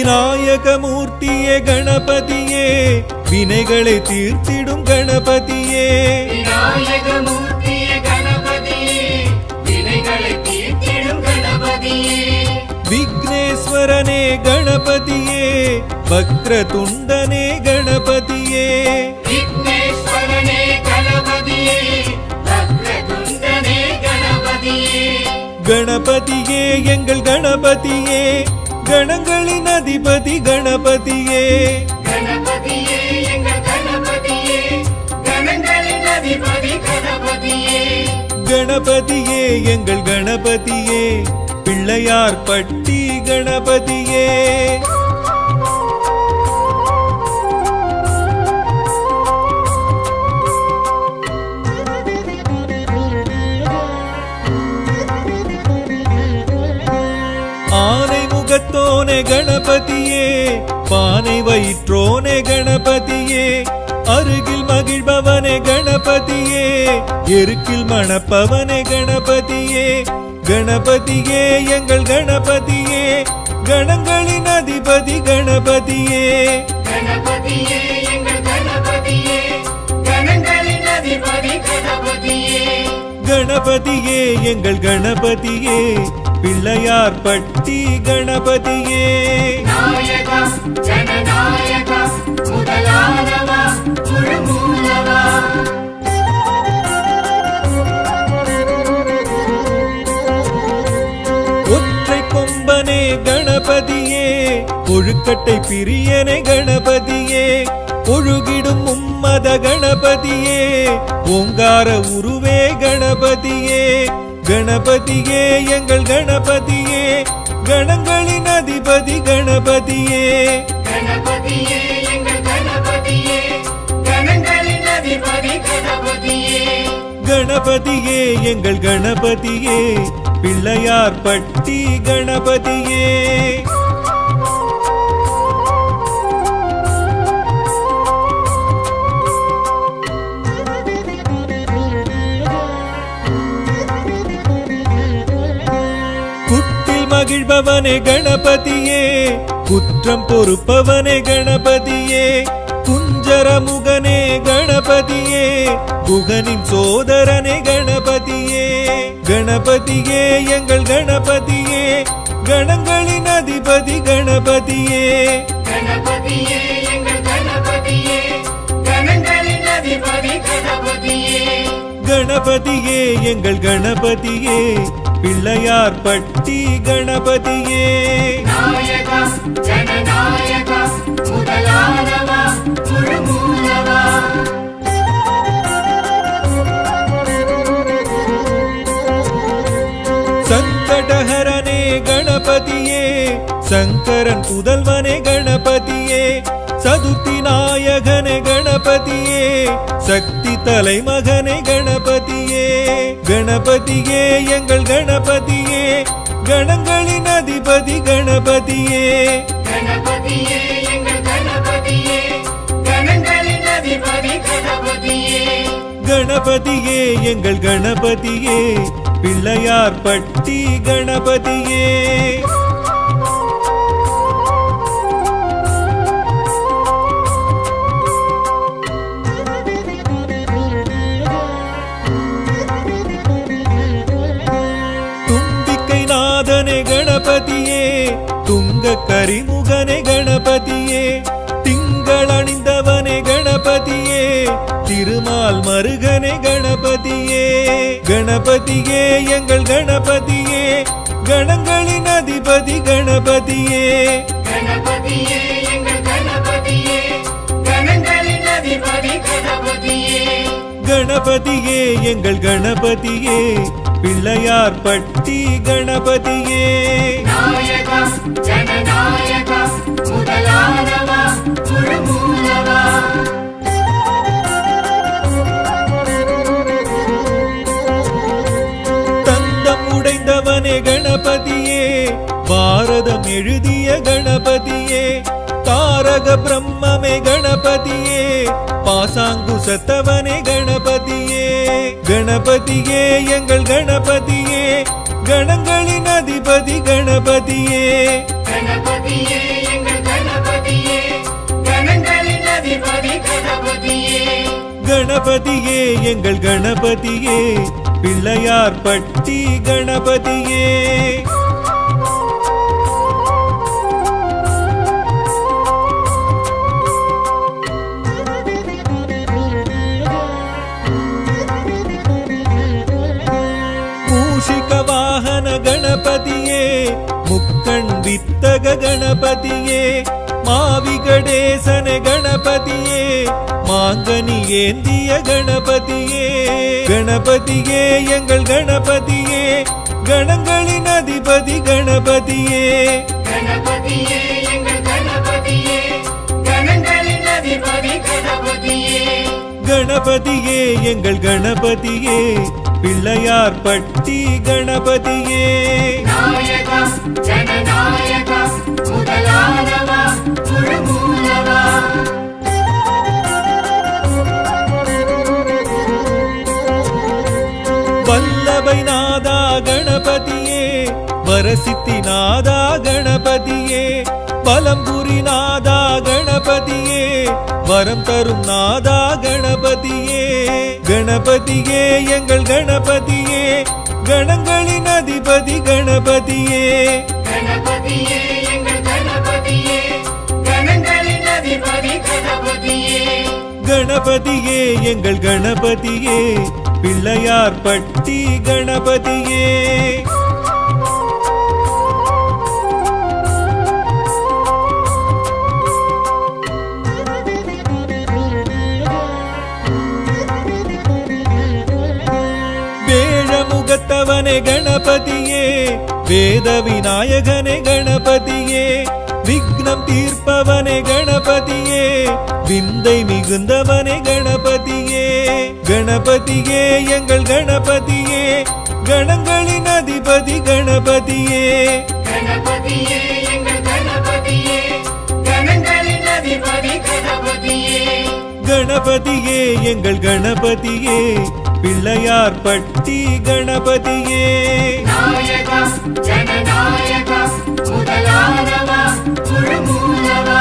விநாயக மூர்த்தியே கணபதியே வினைகளை தீர்த்திடும் கணபதியே விநாயக மூர்த்திய கணபதியே வினைகளை தீர்த்திடும் கணபதியே விக்னேஸ்வரனே கணபதியே வக்ரதுண்டனே கணபதியே விக்னேஸ்வரனே கணபதியே வக்ரதுண்டனே கணபதியே கணபதியே எங்கள் கணபதியே கணங்களின் அதிபதி கணபதியே கணபதியே எங்கள் கணபதியே கணங்களின் அதிபதி கணபதியே கணபதியே எங்கள் கணபதியே பிள்ளையார் பட்டி கணபதியே ஆனை முகத்தோனே கணபதியே பானை வயிற்றோனே கணபதியே அருகில் மகிழ்பவனே கணபதியே எருக்கில் மணப்பவனே கணபதியே கணபதியே எங்கள் கணபதியே கணங்களின் அதிபதி கணபதியே கணபதியே எங்கள் கணபதியே கணங்களின் அதிபதி கணபதியே கணபதியே எங்கள் கணபதியே பிள்ளையார் பட்டி கணபதியே நாயகா ஜனநாயகா முதலானவா முழுமூலவா ஒற்றை கொம்பனே கணபதியே ஒழுக்கட்டை பிரியனே கணபதியே ஒழுகிடும் உம்மத கணபதியே ஓங்கார உருவே கணபதியே கணபதியே எங்கள் கணபதியே கணங்களின் அதிபதி கணபதியே கணபதியே எங்கள் கணபதியே கணங்களின் அதிபதி கணபதியே கணபதியே எங்கள் கணபதியே பிள்ளையார் பட்டி கணபதியே குட்டில் மகிழ்பவனே கணபதியே குற்றம் பொறுப்பவனே கணபதியே குஞ்சரமுகனே கணபதியே குகனின் சோதரனே கணபதியே கணபதியே எங்கள் கணபதியே கணங்களின் அதிபதி கணபதியே கணபதியே எங்கள் கணபதியே கணங்களின் அதிபதி கணபதியே கணபதியே எங்கள் கணபதியே பிள்ளையார் பட்டி கணபதியே நாயகா ஜனநாயகா முதலானவா முழுமூலவா சங்கடஹரனே கணபதியே சங்கரன் புதல்வனே கணபதியே சதுர்த்தி நாயகனே கணபதியே சக்தி தலைமகனே கணபதியே கணபதியே எங்கள் கணபதியே கணங்களின் அதிபதி கணபதியே கணபதியே எங்கள் கணபதியே கணங்களின் அதிபதி கணபதியே கணபதியே எங்கள் கணபதியே பிள்ளையார் பட்டி கணபதியே தும்பிக்கை நாதனே கணபதியே துங்க கரிமுகனே கணபதியே திங்கள் அணிந்தவனே கணபதியே திருமால் மருகனே கணபதியே கணபதியே எங்கள் கணபதியே கணங்களின் அதிபதி கணபதியே கணபதியே எங்கள் கணபதியே கணங்களின் அதிபதி கணபதியே கணபதியே எங்கள் கணபதியே பிள்ளையார் பட்டி கணபதியே நாயகா ஜனநாயகா முதலானவா முழுமூலவா தந்தம் உடைந்தவனே கணபதியே பாரதம் எழுதிய கணபதியே தாரக பிரம்மமே கணபதியே பாசாங்குசத்தவனே கணபதியே கணபதியே எங்கள் கணபதியே கணங்களின் அதிபதி கணபதியே கணபதியே எங்கள் கணபதியே எங்கள் கணபதியே பிள்ளையார் பட்டி கணபதியே மூஷிக வாகன கணபதியே முக்கண் வித்தக கணபதியே மாவிகடேசன கணபதியே மாங்கனி ஏந்திய கணபதியே கணபதியே எங்கள் கணபதியே கணங்களின் அதிபதி கணபதியே கணபதியே எங்கள் கணபதியே கணங்களின் அதிபதி கணபதியே கணபதியே எங்கள் கணபதியே பிள்ளையார் பட்டி கணபதியே நாயகா ஜனநாயகா முதலானவா முழுமூலவா வல்லபை நாதா கணபதியே வரசித்தி நாதா கணபதியே பலம்புரி நாதா கணபதியே வரம் தரும் நாதா கணபதியே கணபதியே எங்கள் கணபதியே கணங்களின் அதிபதி கணபதியே கணபதியே எங்கள் கணபதியே கணங்களின் அதிபதி கணபதியே கணபதியே எங்கள் கணபதியே பிள்ளையார் பட்டி கணபதியே வேழமுகத்தவனே கணபதியே வேத விநாயகனே கணபதியே விக்னம் தீர்ப்பவனே கணபதியே விந்தை மிகுந்தவனே கணபதியே கணபதியே எங்கள் கணபதியே கணங்களின் அதிபதி கணபதியே கணபதியே எங்கள் கணபதியே கணங்களின் அதிபதி கணபதியே கணபதியே எங்கள் கணபதியே பிள்ளையார் பட்டி கணபதியே நாயகா ஜனநாயகா முதலானவா முழுமூலவா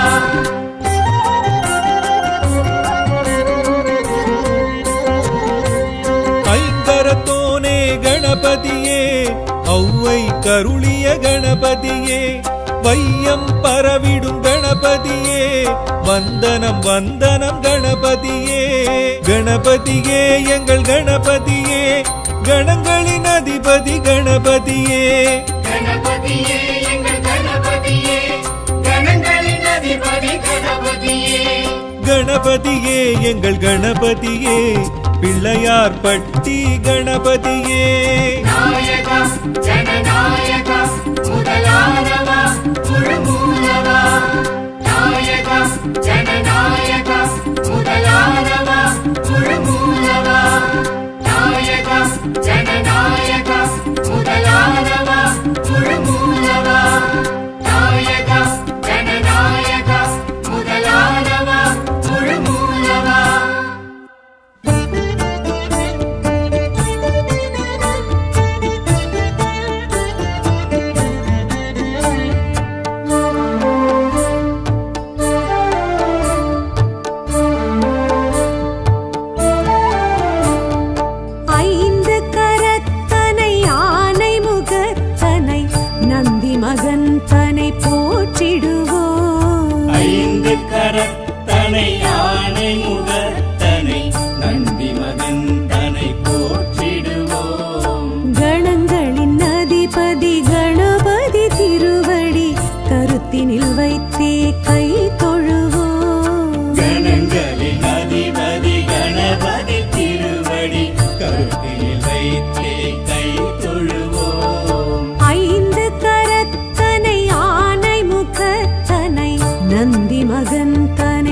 ஐங்கரத்தோனே கணபதியே ஔவை கருளிய கணபதியே வையம் பரவிடும் கணபதியே வந்தனம் வந்தனம் கணபதியே கணபதியே எங்கள் கணபதியே கணங்களின் அதிபதி கணபதியே கணபதியே எங்கள் கணபதியே கணங்களின் அதிபதி கணபதியே கணபதியே எங்கள் கணபதியே பிள்ளையார் பட்டி கணபதியே நாயகா ஜனநாயகா முதலானவா முழுமூலவா நாயகா ஜனநாயகா முதலானவா முழுமூலவா நாயகா ஜனநாயகா முதலானவா முழுமூலவா நாயகா ஜனநாயகா முதலானவா முழுமூலவா ஐந்து கரத்தனை ஆனை முகத்தனை நந்தி மகன் தனை போற்றிடுவோம் ஐந்து கரத்தனை யானை முகத்தனை நந்தி மகன் தனை போற்றிடுவோம் கணங்களின் அதிபதி கணபதி திருவடி கருத்தினில் வைத்தே கை தொழுவோம் கணங்களின் அதிபதி கணபதி திருவடி கருத்தில் வைத்தே கை தொழுவோம் ஐந்து கரத்தனை ஆனை முகத்தனை நந்தி மகன் தனை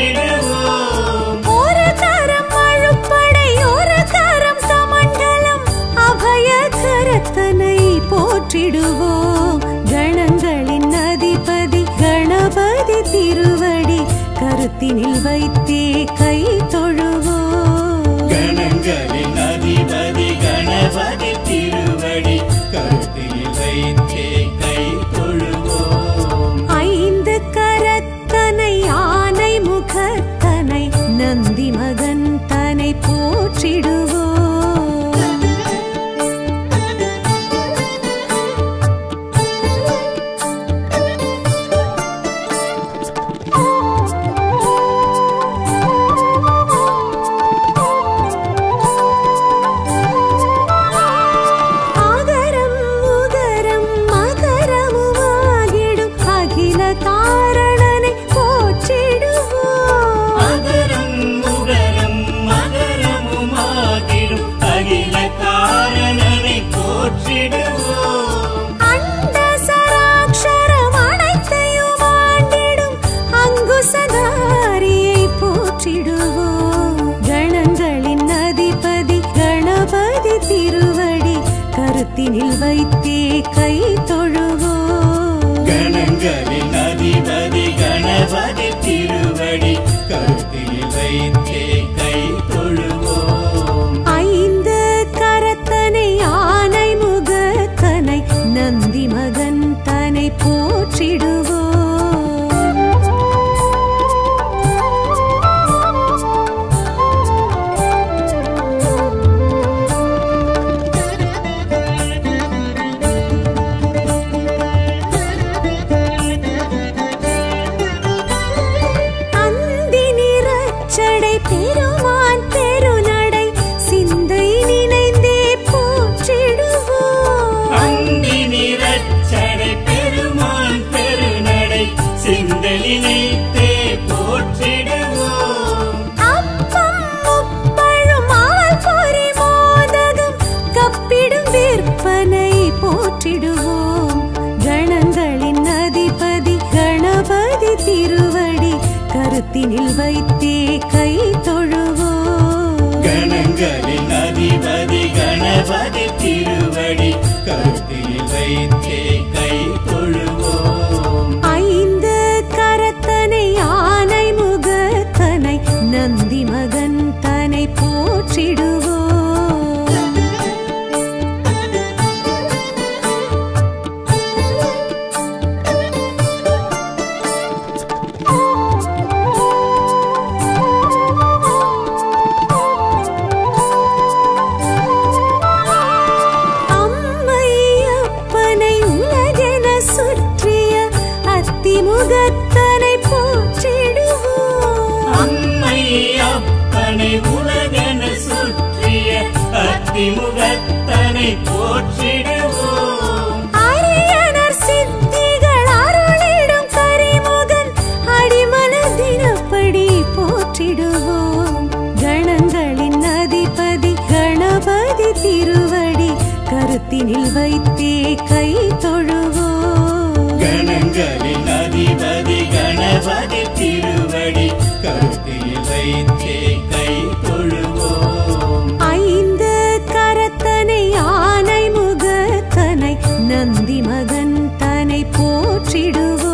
போற்றிடுவோம் ஒரு கரம் அழுப்படை ஒரு கரம் சமண்டலம் அபய கரத்தனை போற்றிடுவோம் கணங்களின் அதிபதி கணபதி திருவடி கருத்தினில் வைத்தே கை தொழுவோம் கணங்களின் அதிபதி கணபதி திருவடி கருத்தில் வைத்தே கை தொழுவோம் ஐந்து கரத்தனை ஆனை முகத்தனை நந்தி மகன் தனை போற்றிடுவோம் ஆகரம் உகரம் மகரமுமாகிடும் அகில காரணனை போற்றிடுவோம் அகரம் முகரம் மகரமுமாகிடும் அகில காரணனை போற்றிடுவோம் அண்ட சராட்சரம் அனைத்தையும் ஆண்டிடும் அங்குசதாரியை போற்றிடுவோம் கணங்களின் அதிபதி கணபதி திருவடி கருத்தினில் வைத்தே கை தொழுவோம் கணங்களின் அதிபதி கணபதி திருவடி கருத்தில் வைத்தே கை தொழுவோம் ஐந்து கரத்தனை ஆனை முகத்தனை நந்தி மகன் தனை போற்றிடுவோம் அந்தி நிறச்சடை பெருமான் பெருநடை சிந்தை நினைந்தே போற்றிடுவோம் அந்தி நிறச்சடை பெருமான் பெருநடை சிந்தலினைத்தே போற்றிடுவோம் அப்பம் முப்பழும் ஆள் பொறி மோதகம் கப்பிடும் விற்பனை போற்றிடுவோம் கணங்களின் அதிபதி கணபதி திருவடி கருத்தினில் வைத்தே கை தொழுவோம் கணங்களின் அதிபதி கணபதி திருவடி கருத்தில் வைத்தே கை தொழுவோம் ஐந்து கரத்தனை ஆனை முகத்தனை நந்தி மகன் தனை போற்றிடுவோம் அம்மை அப்பனை உலகென சுற்றிய அத்திமுகத்தனை போற்றிடுவோம் அம்மை அப்பனை உலகன சுற்றிய அத்திமுகத்தனை போற்றிடுவோம் அரியனர் சித்திகள் அருளிடும் கரிமுகன் அடிமலர் தினப்படி போற்றிடுவோம் கணங்களின் அதிபதி கணபதி திருவடி கருத்தினில் வைத்தே கை தொழுவோம் கணங்களின் அதிபதி கணபதி திருவடி கருத்தில் வைத்தே கை தொழுவோம் ஐந்து கரத்தனை ஆனை முகத்தனை நந்தி மகன் தனை போற்றிடுவோம்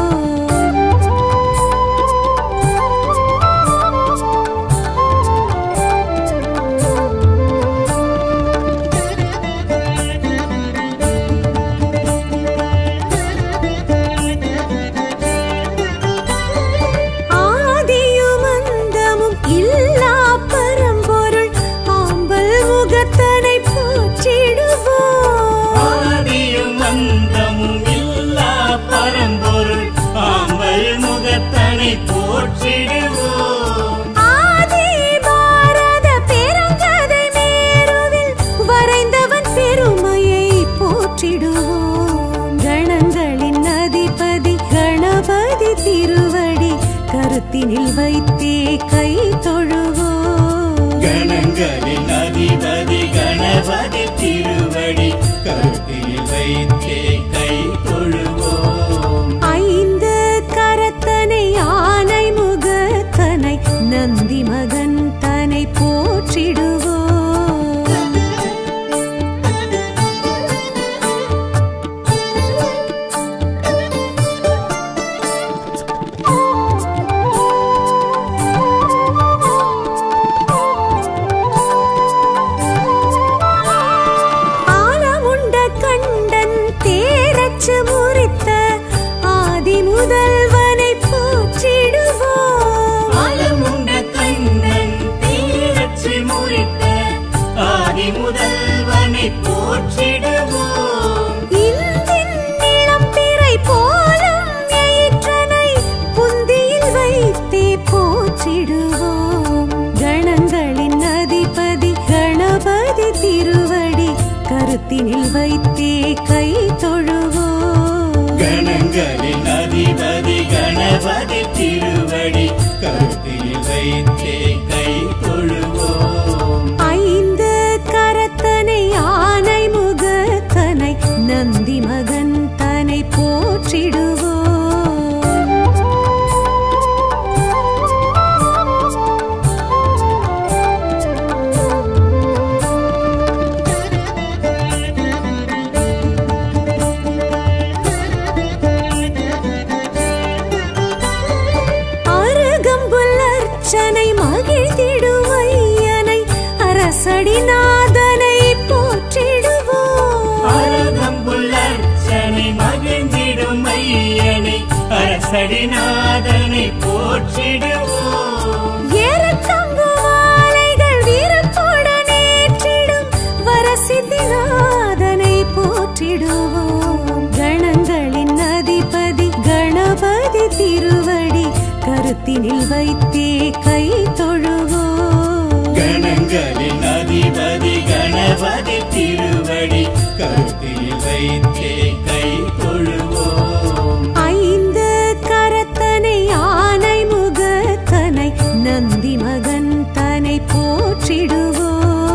ஆதியும் அந்தமும் இல்லா பரம்பொருள் ஆம்பல் முகத்தனை போற்றிடுவோம் ஆதியும் அந்தமும் இல்லா பரம்பொருள் ஆம்பல் முகத்தனை போற்றிடுவோம் ஆதி பாரத பெருங்கதை மேருவில் வரைந்தவன் பெருமையை போற்றிடுவோம் கணங்களின் அதிபதி கணபதி திருவடி கருத்தினில் வைத்தே கை தொழுவோம் கணங்களின் அதிபதி கணபதி திருவடி கருத்தில் வைத்தே கை தொழுவோம் ஐந்து கரத்தனை ஆனை முகத்த பேரச்சு முறித்த ஆதி முதல்வனை போற்றிடுவோம் ஆலமுண்ட கண்ணன் தீரச்சு முறித்த ஆதி முதல்வனை போற்றிடுவோம் இந்தின் இளம்பிறை போலும் எயிற்றனை புந்தியில் வைத்தே போற்றிடுவோம் கணங்களின் அதிபதி கணபதி திருவடி கருத்தினில் வைத்தே கை தொழுவோம் கணங்களின் அதிபதி கணபதி திருவடி கருத்தில் வைத்தே கை தொழுவோம் ஐந்து கரத்தனை ஆனை முகத்தனை நந்தி மகன் தனை போற்றிடுவோம் அருகம்புல் அர்ச்சனை மகிழ்ந்திடும் ஐயனை அரசடிநாதனை போற்றிடுவோம் அருகம்புல்லர்ச்சனை மகிழ்ந்திடும் ஐயனை அரசடிநாதனை போற்றிடுவோம் ஏறத்தங்கு மாலைகள் வீரத்துடன் ஏற்றிடும் வரசித்திநாதனை போற்றிடுவோம் கணங்களின் அதிபதி கணபதி திருவடி கருத்தினில் வைத்தே கை தொழுவோம் கணங்களின் அதிபதி கணபதி திருவடி கருத்தில் வைத்தே கை தொழுவோம் ஐந்து கரத்தனை ஆனை முகத்தனை நந்தி மகன் தனை போற்றிடுவோம்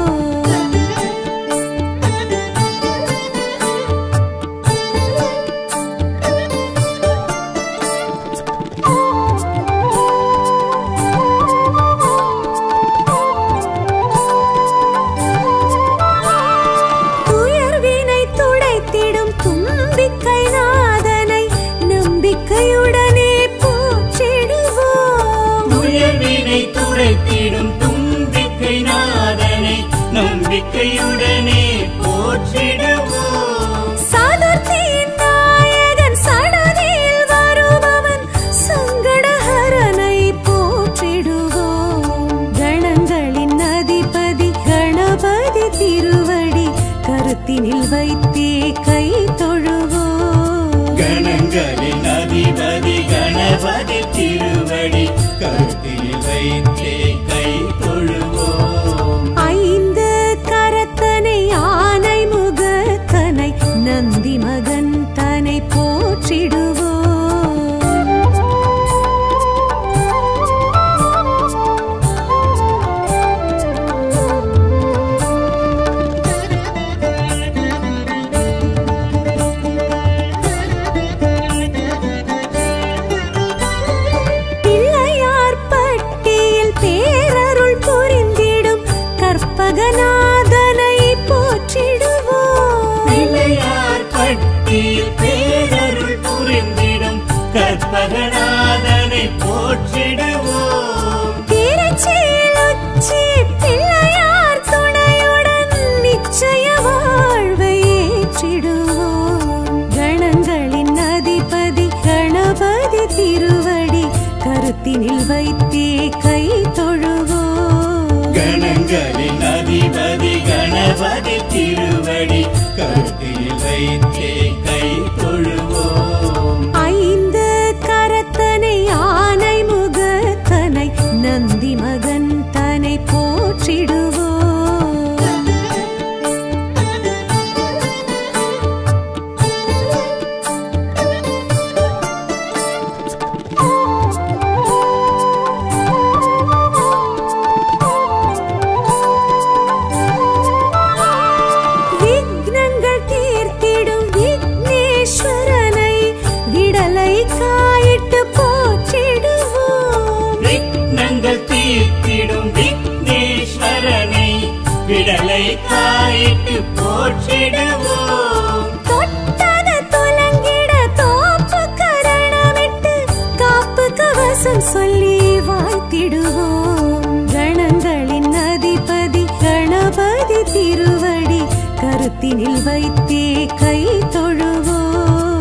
துயர்வினை துடைத்திடும் தும்பிக்கை நாதனை நம்பிக்கையுடனே போற்றிடுவோம் உயர்வினை துடைத்திடும் தும்பிக்கை நாதனை நம்பிக்கையுடனே போற்றிடுவோம் சதுர்த்தியின் நாயகன் சடதியில் வருபவன் சங்கடஹரனை போற்றிடுவோம் கணங்களின் அதிபதி கணபதி திருவடி கருத்தினில் வைத்தே கை தொழுவோம் கணங்களின் அதிபதி கணபதி திருவடி கருத்தில் வைத்தே கை தொழுவோம் ஐந்து கரத்தனை ஆனை முகத்தனை நந்தி மகன் தனை போற்றிடுவோம் பிள்ளையார் பட்டியில் பேரருள் புரிந்திடும் கற்பகநாதனை போற்றிடுவோம் பிள்ளையார் பட்டியில் பேரருள் புரிந்திடும் கற்பகநாதனை போற்றிடுவோம் திருச்சியில் உச்சி பிள்ளையார் துணையுடன் நிச்சய வாழ்வை ஏற்றிடுவோம் கணங்களின் அதிபதி கணபதி திருவடி கருத்தினில் வைத்தே கை தொழுவோம் கணங்களின் அதிபதி கணபதி திருவடி கருத்தில் வைத்தே கை தொழுவோம் ஐந்து கரத்தனை ஆனை முகத்தனை நந்தி மகன் தனை போற்றிடுவோம் விக்னங்கள் தீர்த்திடும் விக்னேஸ்வரனை விடலை காயிட்டு போற்றிடுவோம் விக்னங்கள் தீர்த்திடும் விக்னேஸ்வரனை விடலை காயிட்டு போற்றிடுவோம் தொட்டது துலங்கிட தோப்பு கரணமிட்டு காப்பு கவசம் சொல்லி வாழ்த்திடுவோம் கணங்களின் அதிபதி கணபதி திருவடி கருத்தினில் வைத்தே கை தொழுவோம்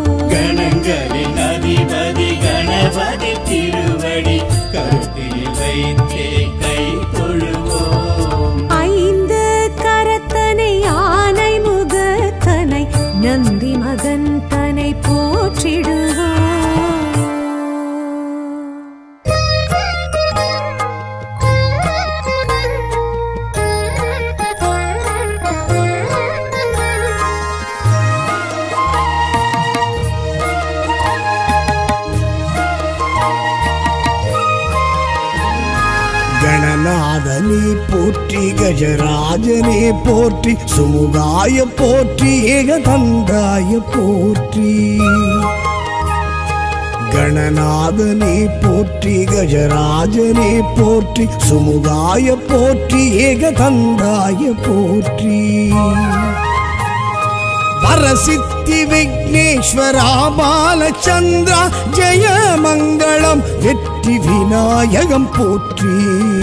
கணங்களின் அதிபதி கணபதி திருவடி கருத்தில் வைத்தே கை தொழுவோம் ஐந்து கரத்தனை ஆனை முகத்தனை நந்தி மகன் தனை போற்றிடுவோம் கணநாதனே போற்றி கஜராஜனே போற்றி சுமுகாய போற்றி ஏகதந்தாய போற்றி கணநாதனே போற்றி கஜராஜனே போற்றி சுமுகாய போற்றி ஏகதந்தாய போற்றி வரசித்தி விக்னேஸ்வரா பாலச்சந்திரா ஜெய மங்களம் வெற்றி விநாயகம் போற்றி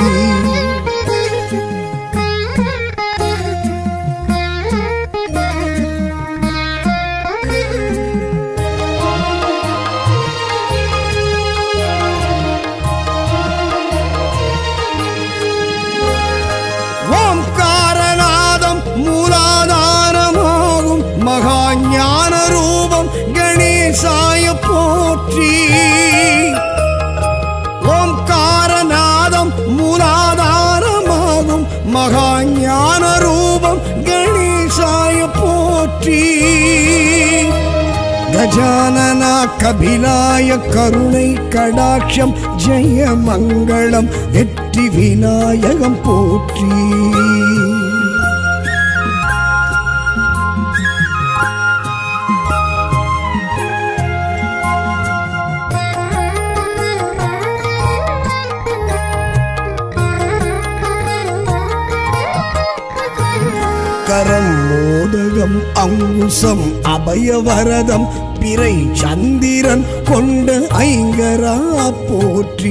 ஓம்காரநாதம் மூலாதாரமாகும் மகா ஞான ரூபம் கணேசாய போற்றி ஓம்காரநாதம் மூலாதாரமாகும் மகா ஞான ரூபம் கணேசாய போற்றி கஜானனா கபிலாய கருணை கடாட்சம் ஜெய மங்களம் வெற்றி விநாயகம் போற்றி கரம் மோதகம் அங்குசம் அபயவரதம் பிறை சந்திரன் கொண்ட ஐங்கரா போற்றி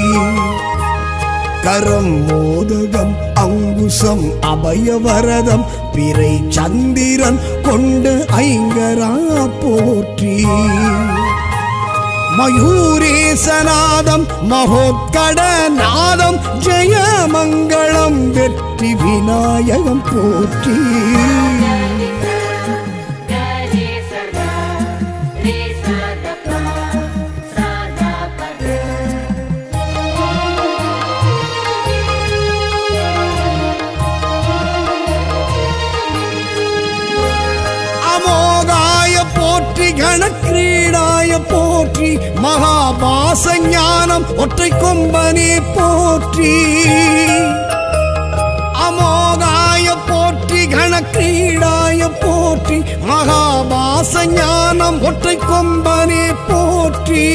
கரம் மோதகம் அங்குசம் அபயவரதம் பிறை சந்திரன் கொண்ட ஐங்கரா போற்றி மயூரேசநாதம் மகோத்கடநாதம் ஜெய மங்களம் வெற்றி விநாயகம் போற்றி गरे सदा रे सदा पा सदा पद அமோகாய போற்றி கணக்கிரீடாய போற்றி மகாபாச ஞானம் ஒற்றை கொம்பனே போற்றி அமோகாய போற்றி கணக்கிரீடாய போற்றி மகாபாச ஞானம் ஒற்றை கொம்பனே போற்றி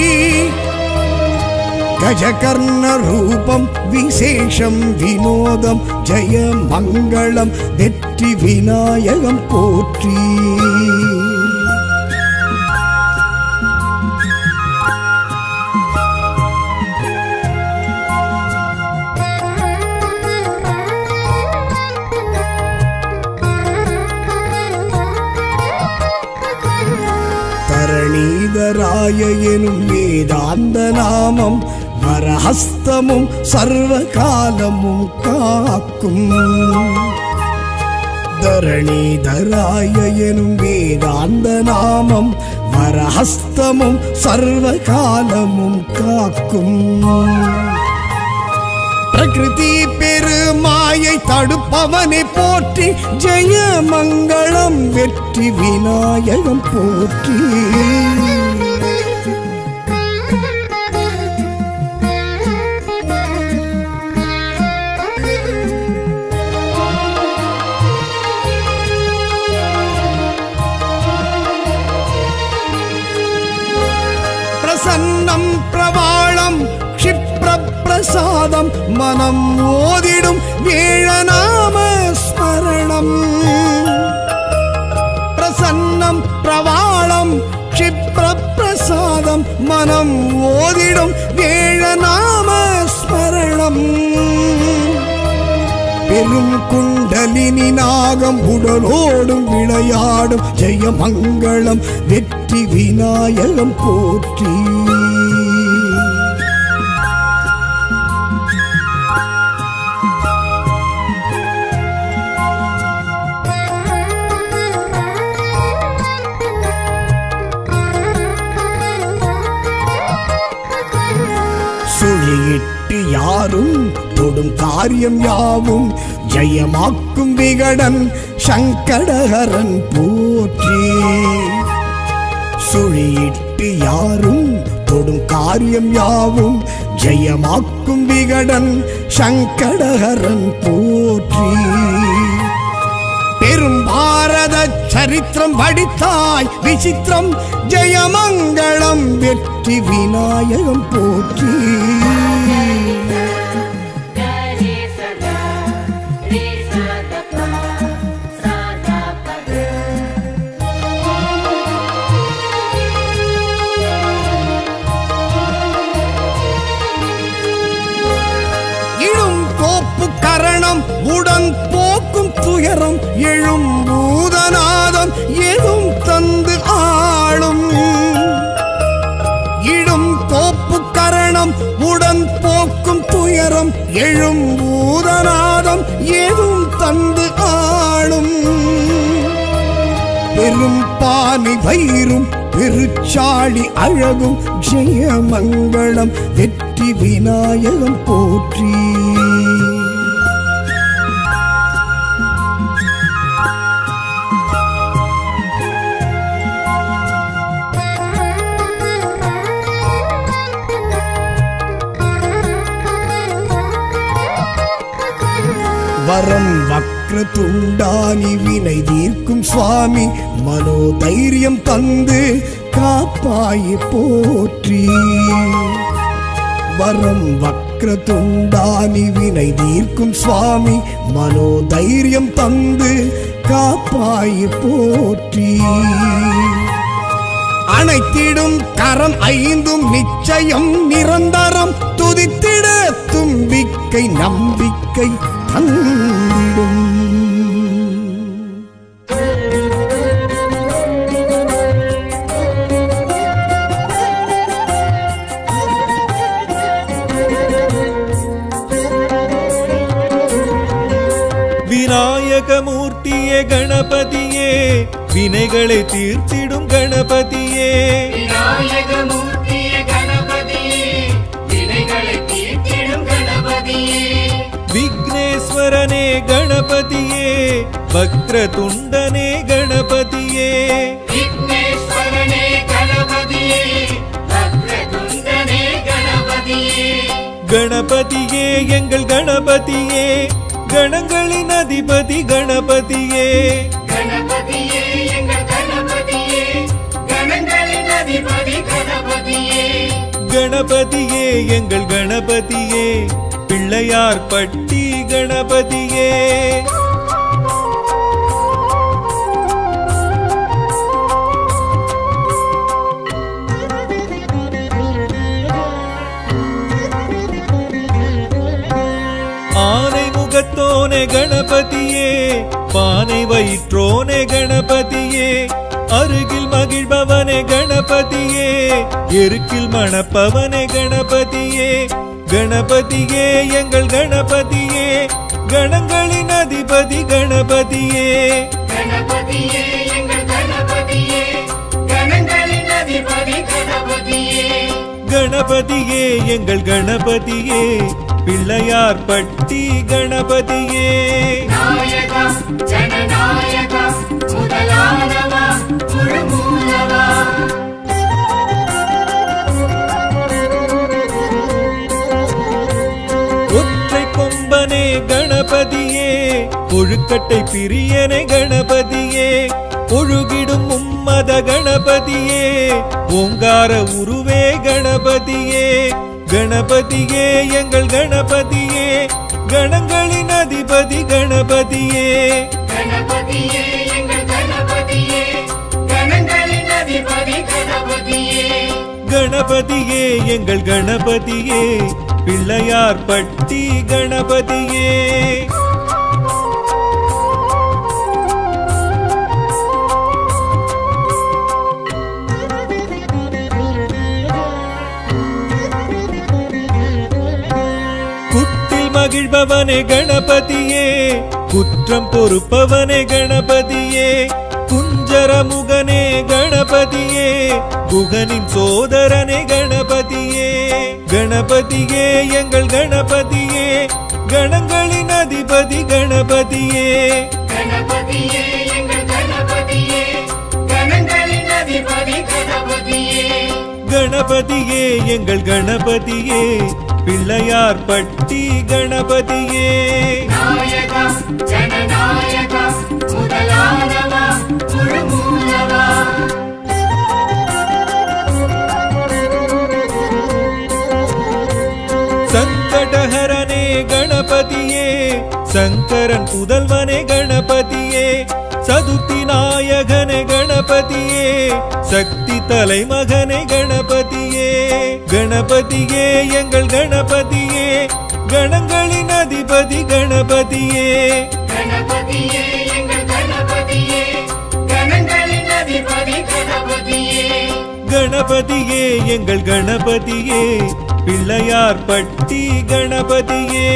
கஜகர்ண ரூபம் விசேஷம் வினோதம் ஜெய மங்களம் வெற்றி விநாயகம் போற்றி தரணீதராய எனும் வேதாந்த நாமம் வரஹஸ்தமும் சர்வ காலமும் காக்கும் தரணீதராய எனும் வேதாந்த நாமம் வரஹஸ்தமும் சர்வ காலமும் காக்கும் பிரகிருதி பெருமாயை தடுப்பவனை போற்றி ஜெய மங்களம் வெற்றி விநாயகம் போற்றி பிரசன்னம் பிரவாளம் க்ஷிப்ர பிரசாதம் மனம் ஓதிடும் வேழநாம ஸ்மரணம் பிரசன்னம் பிரவாளம் க்ஷிப்ர பிரசாதம் மனம் ஓதிடும் வேழநாம ஸ்மரணம் பெரும் குண்டலினி நாகம் உடலோடும் விளையாடும் ஜெயமங்களம் வெற்றி விநாயகம் போற்றி சுழியிட்டு யாரும் தொடும் காரியம் யாவும் ஜெயமாக்கும் விகடன் சங்கடஹரன் போற்றி சுழியிட்டு யாரும் தொடும் காரியம் யாவும் ஜெயமாக்கும் விகடன் சங்கடஹரன் போற்றி பெரும் பாரத சரித்திரம் படித்தாய் விசித்திரம் ஜெயமங்களம் வெற்றி விநாயகம் போற்றி Gare sada, re sada pa, sada pa da. இழும் கோப்பு கரணம் உடன் போக்கும் துயரம் எழும் பூதநாதம் எதும் தந்து ஆளும் இடும் கோப்பு கரணம் உடன் போக்கும் துயரம் எழும் பூதநாதம் எதும் தந்து ஆளும் பெரும் பானி வயிறும் பெருச்சாளி அழகும் ஜெயமங்களம் வெற்றி விநாயகம் போற்றி வரம் வக்ர துண்டானி வினை தீர்க்கும் சுவாமி மனோதைரியம் தந்து காப்பாய் போற்றி வரம் வக்ர துண்டானி வினை தீர்க்கும் சுவாமி மனோதைரியம் தந்து காப்பாய் போற்றி அனைத்திடும் கரம் ஐந்தும் நிச்சயம் நிரந்தரம் துதித்திட தும்பிக்கை நம்பிக்கை தந்திடும் விநாயகமூர்த்தியே கணபதியே வினைகளை தீர்த்திடும் கணபதியே விநாயகமூர்த்திய கணபதியே வினைகளை தீர்த்திடும் கணபதியே விக்னேஸ்வரனே கணபதியே வக்ரதுண்டனே கணபதியே விக்னேஸ்வரனே கணபதியே வக்ரதுண்டனே கணபதியே கணபதியே எங்கள் கணபதியே கணங்களின் அதிபதி கணபதியே கணபதியே எங்கள் கணபதியே கணங்களின் அதிபதி கணபதியே கணபதியே எங்கள் கணபதியே பிள்ளையார் பட்டி கணபதியே ஆனை முகத்தோனே கணபதியே பானை வயிற்றோனே கணபதியே அருகில் மகிழ்பவனே கணபதியே எருக்கில் மணப்பவனே கணபதியே கணபதியே எங்கள் கணபதியே கணங்களின் அதிபதி கணபதியே கணபதியே எங்கள் கணபதியே கணங்களின் அதிபதி கணபதியே கணபதியே எங்கள் கணபதியே பிள்ளையார் பட்டி கணபதியே நாயகா ஜனநாயகா முதலானவா முழுமூலவா ஒற்றை கொம்பனே கணபதியே ஒழுக்கட்டை பிரியனே கணபதியே ஒழுகிடும் மும்மத கணபதியே ஓங்கார உருவே கணபதியே கணபதியே எங்கள் கணபதியே கணங்களின் அதிபதி கணபதியே கணபதியே எங்கள் கணபதியே கணங்களின் அதிபதி கணபதியே கணபதியே எங்கள் கணபதியே பிள்ளையார் பட்டி கணபதியே களைபவனே கணபதியே குற்றம் பொறுப்பவனே கணபதியே குஞ்சரமுகனே கணபதியே குகனின் சோதரனே கணபதியே கணபதியே எங்கள் கணபதியே கணங்களின் அதிபதி கணபதியே கணபதியே எங்கள் கணபதியே கணங்களின் அதிபதி கணபதியே கணபதியே எங்கள் கணபதியே பிள்ளையார் பட்டி கணபதியே நாயகா ஜனநாயகா முதலானவா முழுமூலவா சங்கடஹரனே கணபதியே சங்கரன் புதல்வனே கணபதியே சதுர்த்தி நாயகனே கணபதியே சக்தி தலைமகனே கணபதியே கணபதியே எங்கள் கணபதியே கணங்களின் அதிபதி கணபதியே கணபதியே எங்கள் கணபதியே கணங்களின் அதிபதி கணபதியே கணபதியே எங்கள் கணபதியே பிள்ளையார் பட்டி கணபதியே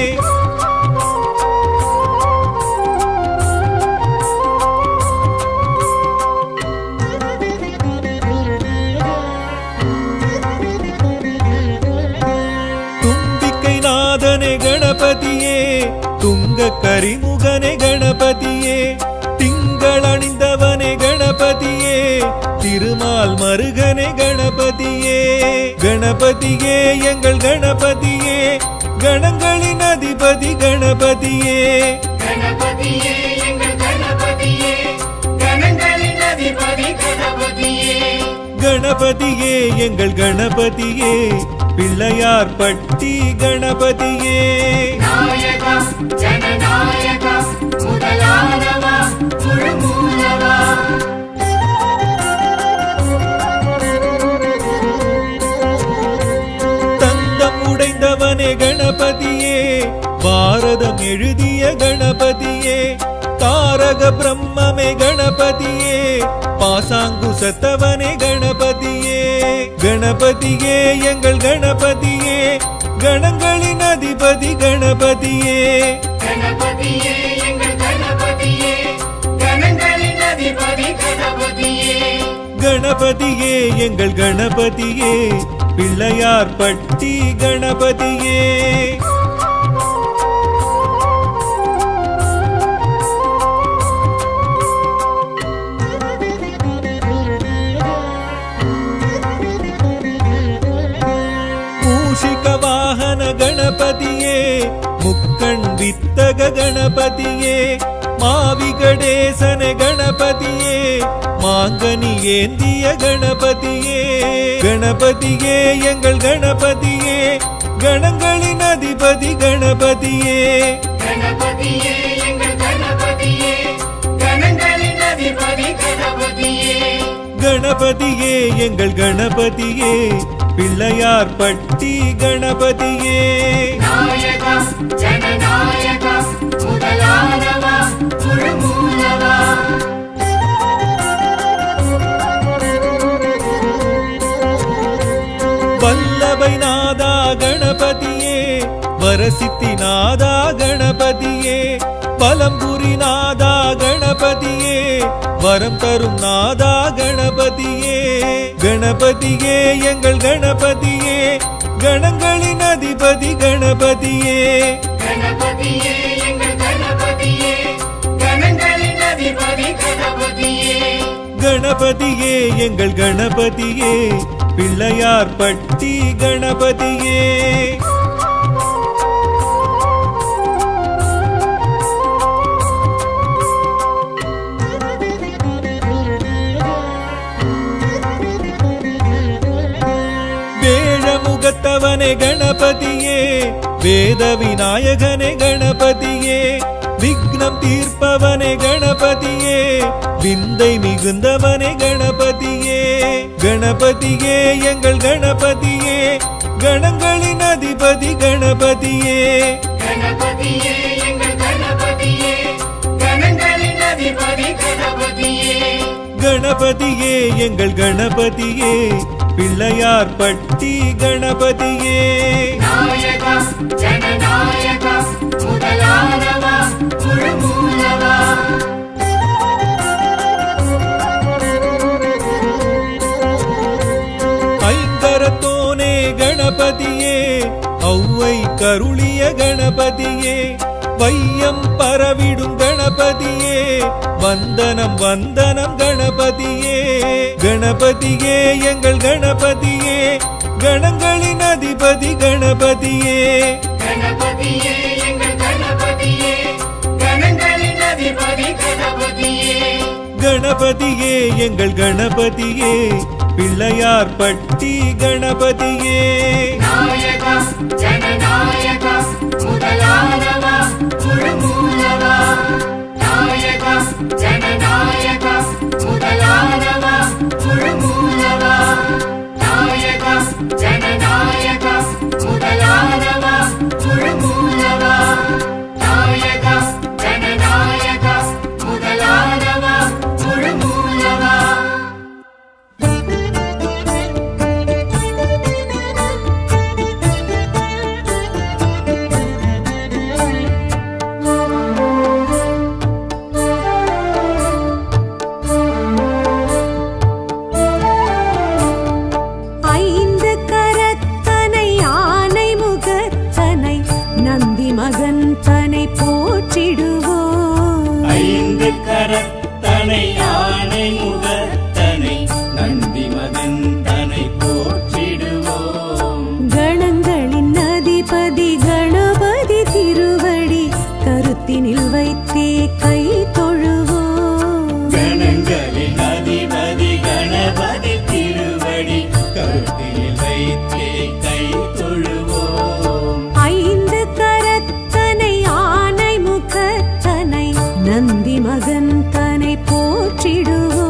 தும்பிக்கை நாதனே கணபதியே துங்க கரிமுகனே கணபதியே திங்கள் அணிந்தவனே கணபதியே திருமால் மருகனே கணபதியே கணபதியே எங்கள் கணபதியே கணங்களின் அதிபதி கணபதியே கணபதியே எங்கள் கணபதியே கணங்களின் அதிபதி கணபதியே கணபதியே எங்கள் கணபதியே பிள்ளையார் பட்டி கணபதியே நாயகா ஜனநாயகா முதலானவா முழுமூலவா தந்தம் உடைந்தவனே கணபதியே பாரதம் எழுதிய கணபதியே தாரக பிரம்மமே கணபதியே பாசாங்குசத்தவனே கணபதியே கணபதியே எங்கள் கணபதியே கணங்களின் அதிபதி கணபதியே கணபதியே எங்கள் கணபதியே கணங்களின் அதிபதி கணபதியே கணபதியே எங்கள் கணபதியே பிள்ளையார் பட்டி கணபதியே மூஷிக வாகன கணபதியே முக்கண் வித்தக கணபதியே மாவிகடேசன கணபதியே மாங்கனி ஏந்திய கணபதியே கணபதியே எங்கள் கணபதியே கணங்களின் அதிபதி கணபதியே கணபதியே எங்கள் கணபதியே கணங்களின் அதிபதி கணபதியே கணபதியே எங்கள் கணபதியே பிள்ளையார் பட்டி கணபதியே நாயகா ஜனநாயகா முதலானவா முழுமூலவா வல்லபை நாதா கணபதியே வரசித்தி நாதா கணபதியே பலம்புரி நாதா கணபதியே வரம் தரும் நாதா கணபதியே கணபதியே எங்கள் கணபதியே கணங்களின் அதிபதி கணபதியே கணபதியே எங்கள் கணபதியே கணங்களின் அதிபதி கணபதியே கணபதியே எங்கள் கணபதியே பிள்ளையார் பட்டி கணபதியே வேழமுகத்தவனே கணபதியே வேத விநாயகனே கணபதியே விக்னம் தீர்ப்பவனே கணபதியே விந்தை மிகுந்தவனே கணபதியே கணபதியே எங்கள் கணபதியே கணங்களின் அதிபதி கணபதியே கணபதியே எங்கள் கணபதியே கணங்களின் அதிபதி கணபதியே கணபதியே எங்கள் கணபதியே பிள்ளையார் பட்டி கணபதியே நாயகா ஜனநாயகா முதலானவா முழு மூலவா ஐங்கரத்தோனே கணபதியே ஔவை கருளிய கணபதியே வையம் பரவிடும் கணபதியே வந்தனம் வந்தனம் கணபதியே கணபதியே எங்கள் கணபதியே கணங்களின் அதிபதி கணபதியே கணபதியே எங்கள் கணபதியே கணங்களின் அதிபதி கணபதியே கணபதியே எங்கள் கணபதியே பிள்ளையார் பட்டி கணபதியே நாயகா ஜனநாயகா முதலானவா முழு மூலவா நாயகா ஜனநாயகா முதலானவா முழு மூலவா நாயகா ஜனநாயகா முதலானவா முழு மூலவா நாயகா ஜனநாயகா முதலானவா முழு மூலவா ஐந்து கரத்தனை ஆனை முகத்தனை நந்தி மகன் தனை போற்றிடுவோம் ஐந்து கரத்தனை யானை முகத்தனை நந்தி மகன் தனை போற்றிடுவோம் கணங்களின் அதிபதி கணபதி திருவடி கருத்தினில் வைத்தே கை தொழுவோம் கணங்களின் அதிபதி கணபதி திருவடி கருத்தில் வைத்தே கை தொழுவோம் ஐந்து கரத்தனை ஆனை முகத்தனை நந்தி மகன் தனை போற்றிடுவோம்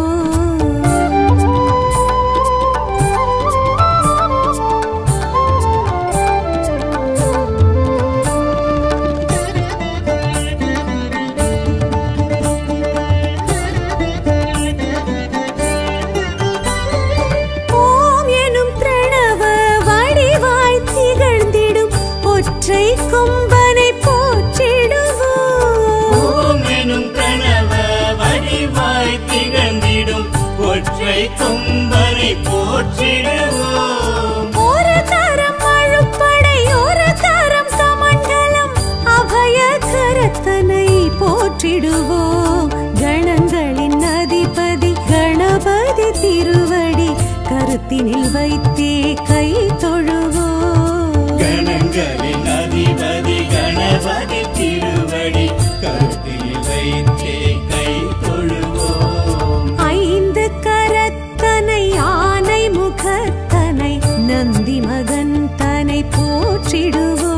ஓம் எனும் பிரணவ வடிவாய் திகழ்ந்திடும் ஒற்றை கொம்பனை போற்றிடுவோம் ஓம் எனும் பிரணவ வடிவாய் திகழ்ந்திடும் ஒற்றை கொம்பனை போற்றிடுவோம் ஒரு தரம் அழுப்படை ஒரு தரம் சமண்டலம் அபய கரத்தனை போற்றிடுவோம் கணங்களின் அதிபதி கணபதி திருவடி கருத்தினில் வைத்தே கை தொழுவோம் கணங்களின் அதிபதி கணபதி திருவடி கருத்தில் வைத்தே கை தொழுவோம் ஐந்து கரத்தனை ஆனை முகத்தனை நந்தி மகன் தனை போற்றிடுவோம்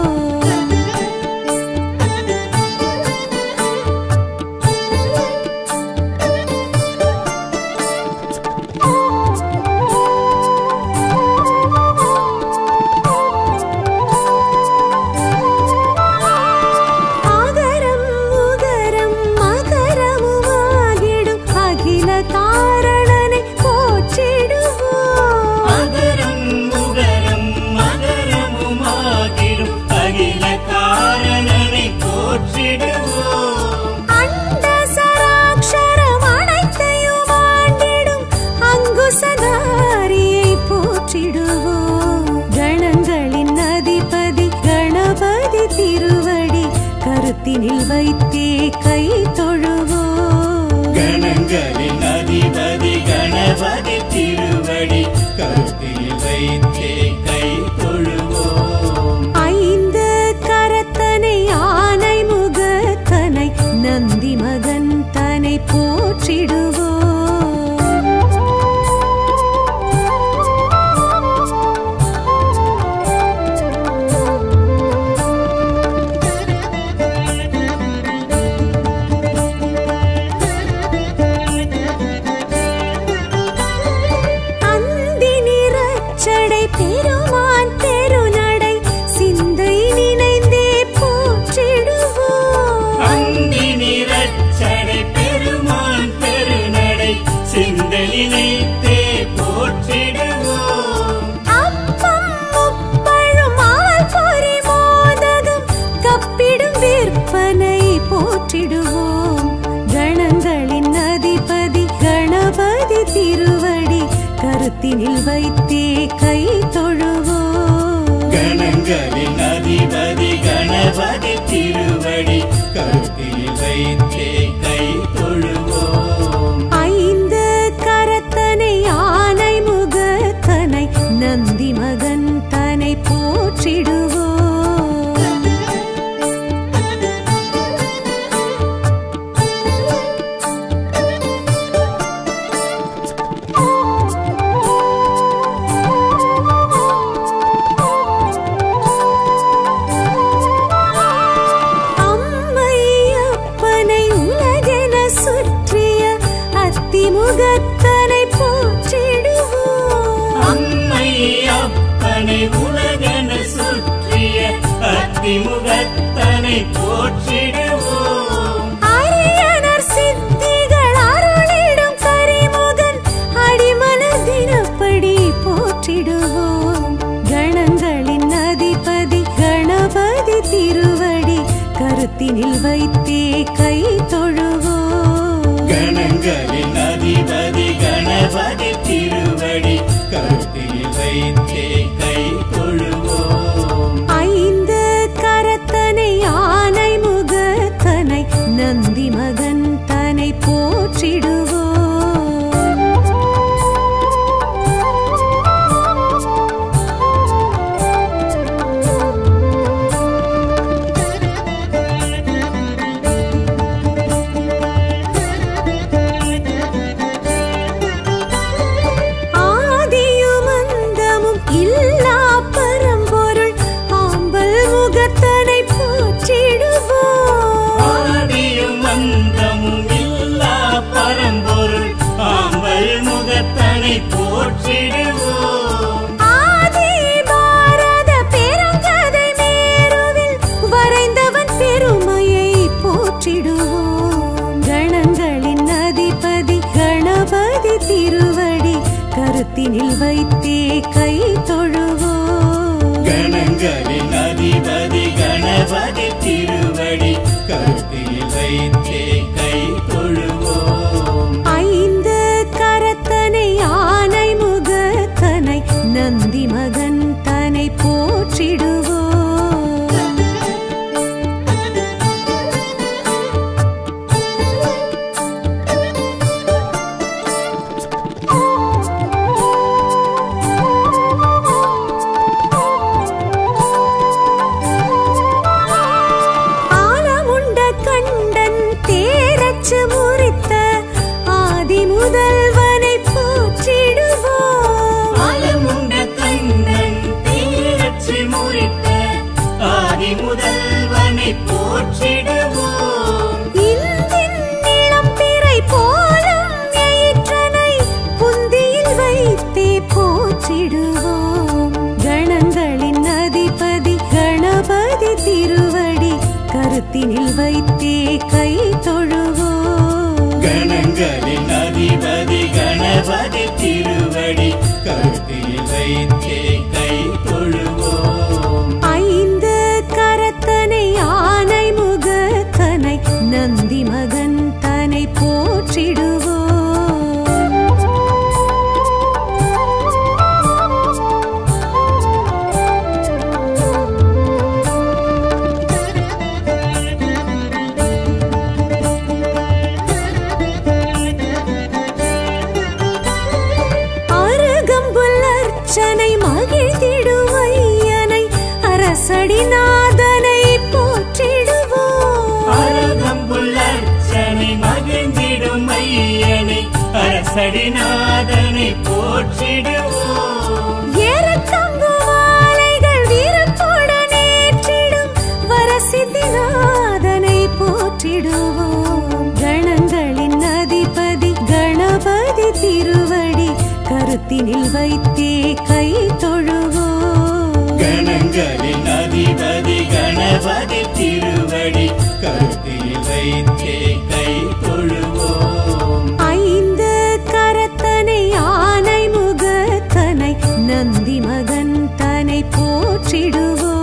ஆகரம் உகரம் மகரமுமாகிடும் அகில காரணனை போற்றிடுவோம் மகரம் முகரம் மகரமுமாகிடும் அகில காரணனை போற்றிடுவோம் அண்ட சராட்சரம் அனைத்தையும் ஆண்டிடும் அங்குசதாரியை போற்றிடுவோம் கணங்களின் அதிபதி கணபதி திருவடி கருத்தினில் வைத்தே கை தொழுவோம் கணங்களின் அதிபதி கணபதி திருவடி கருத்தில் வைத்தே கை தொழுவோம் ஐந்து கரத்தனை ஆனை முகத்தனை நந்தி மகன் தனை போற்றிடுவோம் அந்தி நிறச்சடை பெருமான் தெருநடை சிந்தை நினைந்தே போற்றிடுவோம் அந்தி நிறச்சடை பெருமான் பெருநடை திருவடி கருத்தினில் வைத்தே கை தொழுவோம் கணங்களின் அதிபதி கணபதி திருவடி கருத்தில் வைத்தே கை தொழுவோம் ஐந்து கரத்தனை ஆனை முகத்தனை நந்தி மகன் தனை போற்றிடுவோம் அம்மை அப்பனை உலகென சுற்றிய அத்திமுகத்தனை போற்றிடுவோம் அம்மை அப்பனை உலகென சுற்றிய அத்திமுகத்தனை போற்றிடுவோம் அரியனர் சித்திகள் அருளிடும் கரிமுகன் அடிமலர் தினப்படி போற்றிடுவோம் கணங்களின் அதிபதி கணபதி திருவடி கருத்தினில் வைத்தே கை தொழுவோம் கணங்களின் அதிபதி கணபதி திருவடி கருத்தில் வைத்தே கை தொழுவோம் ஐந்து கரத்தனை ஆனை முகத்தனை நந்தி மகன் தனை போற்றிடுவோம் ஆதியும் அந்தமும் இல்லா பரம்பொருள் ஆம்பல் முகத்தனை போற்றிடுவோம் ஆதியும் அந்தமும் இல்லா பரம்பொருள் ஆம்பல் முகத்தனை போற்றிடுவோம் ஆதி பாரத பெருங்கதை மேருவில் வரைந்தவன் பெருமையை போற்றிடுவோம் கணங்களின் அதிபதி கணபதி திருவடி கருத்தினில் வைத்தே கை தொழுவோம் கணங்களின் அதிபதி கணபதி திருவடி கருத்தில் வைத்தே கை தொழுவோம் ஐந்து கரத்தனை ஆனை முகத்தனை நந்தி மகன் தனை போற்றிடுவோம் ஆலமுண்ட கண்டன் தேரச்சு முறித்த ஆதி முதல்வனை போற்றிடுவோம் ஆலமுண்ட கண்ணன் தீரச்சி முறித்த ஆதி முதல்வனை போற்றிடுவோம் இந்தின் இளம் பிறை போலும் எயிற்றனை புந்தியில் வைத்தே போற்றிடுவோம் கணங்களின் அதிபதி கணபதி திருவடி கருத்தினில் வைத்தே கை தொழுவோம் கணங்களின் அதிபதி கணபதி திருவடி கருத்தில் வைத்தே கை தொழுவோம் ஐந்து கரத்தனை ஆனை முகத்தனை நந்தி மகன் தனை போற்றிடுவோம் அருகம்புல் அர்ச்சனை மகிழ்ந்திடுவையனை அரசடிநாதனை போற்றிடுவோம் அருகம்புல்லர்ச்சனை மகிழ்ந்திடும் ஐயனை அரசடிநாதனை போற்றிடுவோம் ஏறத்தங்கு மாலைகள் வீரத்துடன் ஏற்றிடும் வரசித்திநாதனை போற்றிடுவோம் கணங்களின் அதிபதி கணபதி திருவடி கருத்தினில் வைத்தே கை தொழுவோம் கணங்களின் அதிபதி கணபதி திருவடி கருத்தில் வைத்தே கை தொழுவோம் ஐந்து கரத்தனை ஆனை முகத்தனை நந்தி மகன் தனை போற்றிடுவோம்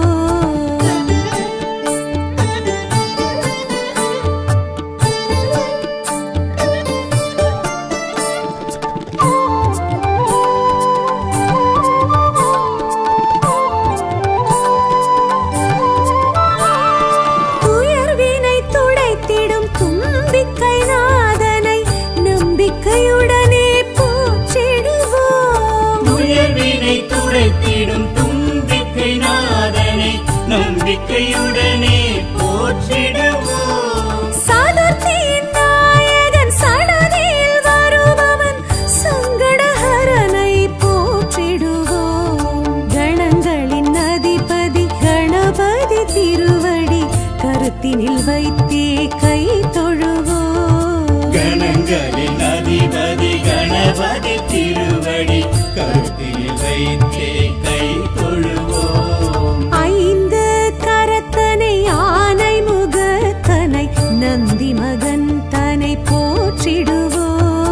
கணபதி திருவடி கருத்தில் வைத்தே கை தொழுவோம் ஐந்து கரத்தனை ஆனை முகத்தனை நந்தி மகன் தனை போற்றிடுவோம்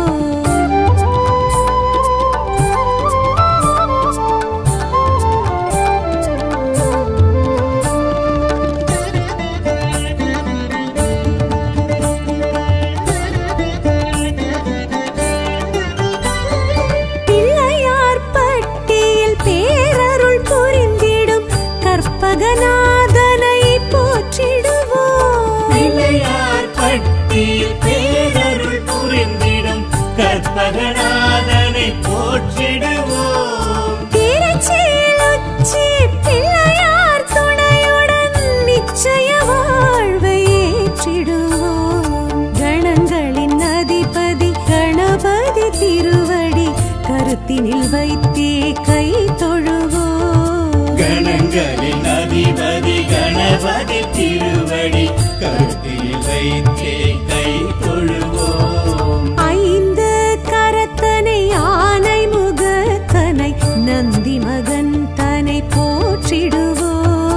பிள்ளையார் பட்டியில் பேரருள் புரிந்திடும் கற்பகநாதனை போற்றிடுவோம் பிள்ளையார் பட்டியில் பேரருள் புரிந்திடும் கற்பகநாதனை போற்றிடுவோம் திருச்சியில் உச்சி பிள்ளையார் துணையுடன் நிச்சய வாழ்வை ஏற்றிடுவோம் கணங்களின் அதிபதி கணபதி திருவடி கருத்தினில் வைத்தே கை தொழுவோம் கணங்களின் அதிபதி கணபதி திருவடி கருத்தில் வைத்தே கை தொழுவோம் ஐந்து கரத்தனை ஆனை முகத்தனை நந்தி மகன் தனை போற்றிடுவோம்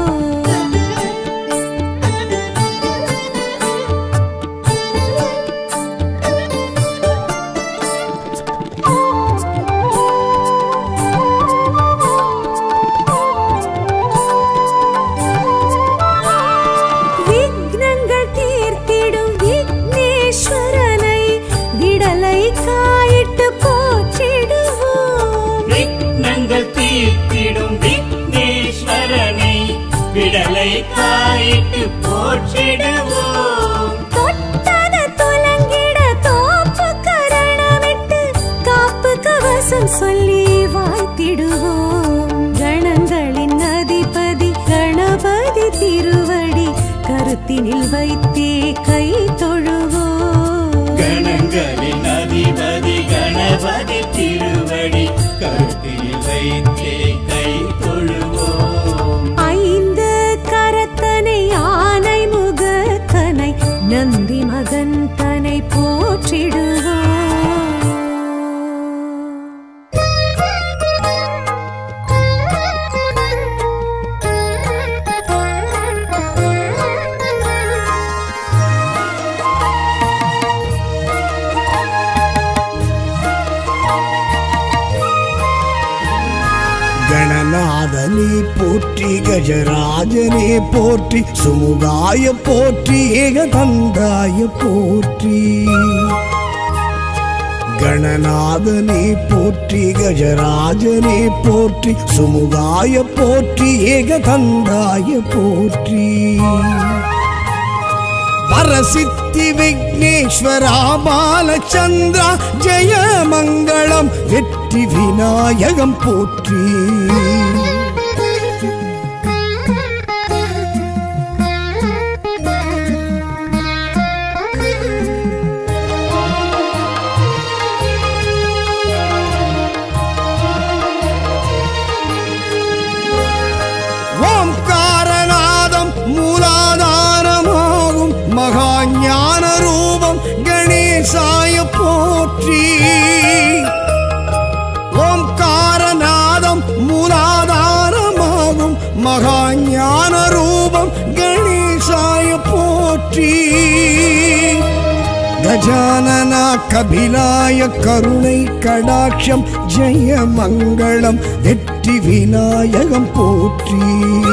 விக்னங்கள் தீர்த்திடும் விக்னேஸ்வரனை விடலை காயிட்டு போற்றிடுவோம் விக்னங்கள் தீர்த்திடும் விக்னேஸ்வரனை விடலை காயிட்டு போற்றிடுவோம் தொட்டது துலங்கிட தோப்பு கரணமிட்டு காப்பு கவசம் சொல்லி வாழ்த்திடுவோம் கணங்களின் அதிபதி கணபதி திருவடி கருத்தினில் வைத்தே கை தொழுவோம் கணங்களின் அதிபதி கணபதி திருவடி கருத்தில் வைத்தே கை தொழுவோம் ஐந்து கரத்தனை ஆனை முகத்தனை நந்தி மகன் தனை போற்றிடுவோம் கணநாதனே போற்றி கஜராஜனே போற்றி சுமுகாய போற்றி ஏகதந்தாய போற்றி கணநாதனே போற்றி கஜராஜனே போற்றி சுமுகாய போற்றி ஏகதந்தாய போற்றி வரசித்தி விக்னேஸ்வரா பாலச்சந்திரா ஜெய மங்களம் வெற்றி விநாயகம் போற்றி ஓம்காரநாதம் மூலாதாரமாகும் மகா ஞான ரூபம் கணேசாய போற்றி ஓம்காரநாதம் மூலாதாரமாகும் மகா ஞான ரூபம் கணேசாய போற்றி கஜானனா கபிலாய கருணை கடாட்சம் ஜெய மங்களம் வெற்றி விநாயகம் போற்றி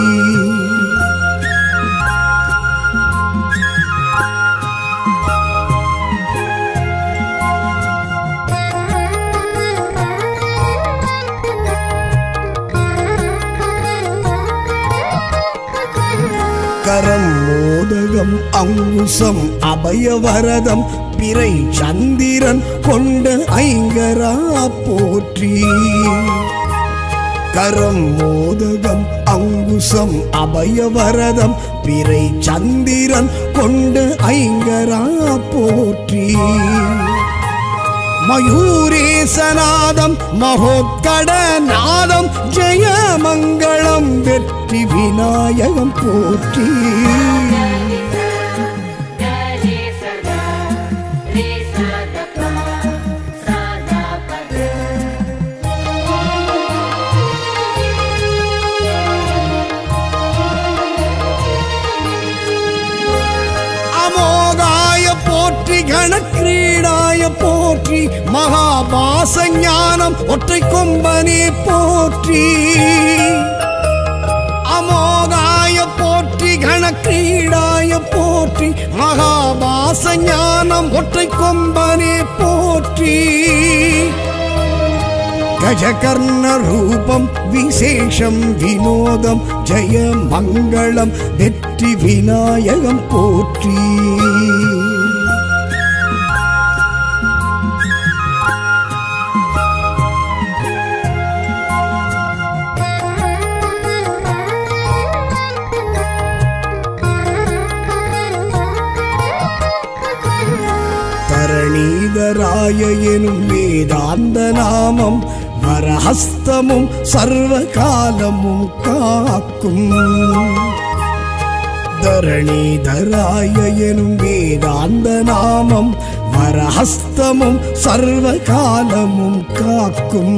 கரம் மோதகம் அங்குசம் அபயவரதம் பிறை சந்திரன் கொண்ட ஐங்கரா போற்றி கரம் மோதகம் அங்குசம் அபயவரதம் பிறை சந்திரன் கொண்ட ஐங்கரா போற்றி மயூரேசநாதம் மகோத்கடநாதம் ஜெயமங்களம் வெற்றி விநாயகம் போற்றி Gare sada, re sada pa, sada pa கணக்கிரீடாய போற்றி மகாபாச ஞானம் ஒற்றை கொம்பனே போற்றி அமோகாய போற்றி கணக்கிரீடாய போற்றி மகாபாச ஞானம் ஒற்றை கொம்பனே போற்றி கஜகர்ண ரூபம் விசேஷம் வினோதம் ஜெய மங்களம் வெற்றி விநாயகம் போற்றி தரணீதராய எனும் வேதாந்த நாமம் வரஹஸ்தமும் சர்வ காலமும் காக்கும் தரணீதராய எனும் வேதாந்த நாமம் வரஹஸ்தமும் சர்வ காலமும் காக்கும்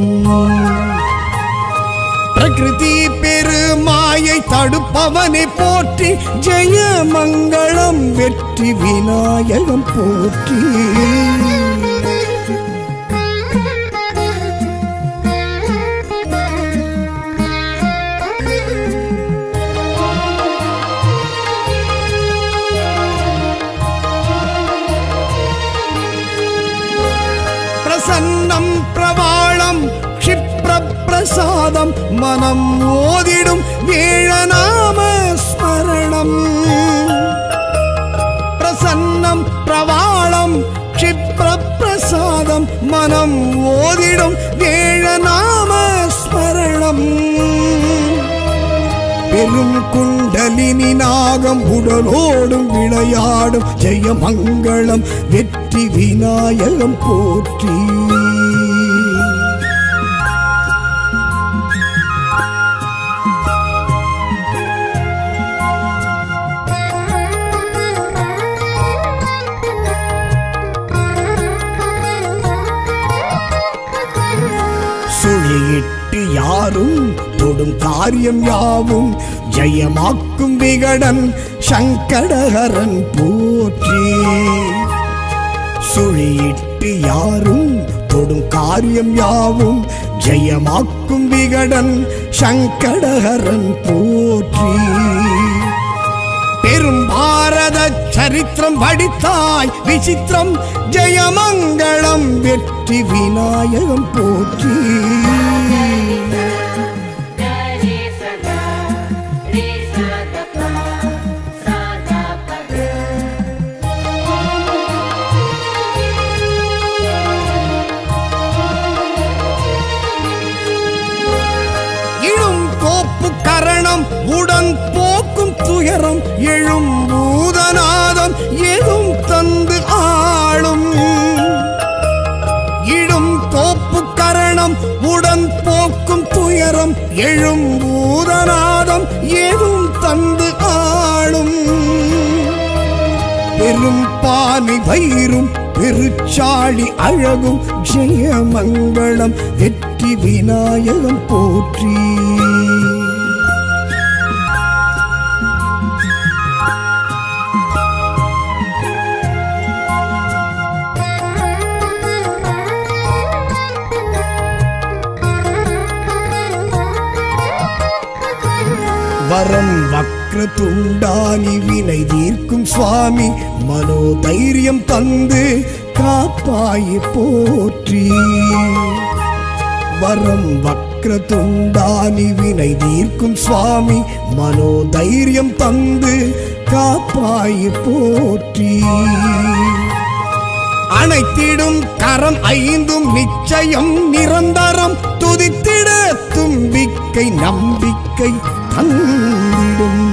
பிரகிருதி பெருமாயை தடுப்பவனை போற்றி ஜெய மங்களம் வெற்றி விநாயகம் போற்றி பிரசன்னம் பிரவாளம் க்ஷிப்ர பிரசாதம் மனம் ஓதிடும் வேழநாம ஸ்மரணம் பிரசன்னம் பிரவாளம் க்ஷிப்ர பிரசாதம் மனம் ஓதிடும் வேழநாம ஸ்மரணம் பெரும் குண்டலினி நாகம் உடலோடும் விளையாடும் ஜெயமங்களம் வெற்றி விநாயகம் போற்றி சுழியிட்டு யாரும் தொடும் காரியம் யாவும் ஜெயமாக்கும் விகடன் சங்கடஹரன் போற்றி சுழியிட்டு யாரும் தொடும் காரியம் யாவும் ஜெயமாக்கும் விகடன் சங்கடஹரன் போற்றி பெரும் பாரத சரித்திரம் படித்தாய் விசித்திரம் ஜெயமங்களம் வெற்றி விநாயகம் போற்றி Gare sada, re sada pa, sada pa da. இழும் கோப்பு கரணம் உடன் போக்கும் துயரம் எழும் பூதநாதம் எதும் தந்து ஆளும் இடும் கோப்பு கரணம் உடன் போக்கும் துயரம் எழும் பூதநாதம் எதும் தந்து ஆளும் பெரும் பானை வயிறும் பெருச்சாளி அழகும் ஜெயமங்களம் வெற்றி விநாயகம் போற்றி வரம் வக்ர துண்டானி வினை தீர்க்கும் சுவாமி மனோதைரியம் தந்து காப்பாய் போற்றி வரம் வக்ர துண்டானி வினை தீர்க்கும் சுவாமி மனோதைரியம் தந்து காப்பாய் போற்றி அனைத்திடும் கரம் ஐந்தும் நிச்சயம் நிரந்தரம் துதித்திட தும்பிக்கை நம்பிக்கை தந்திடும்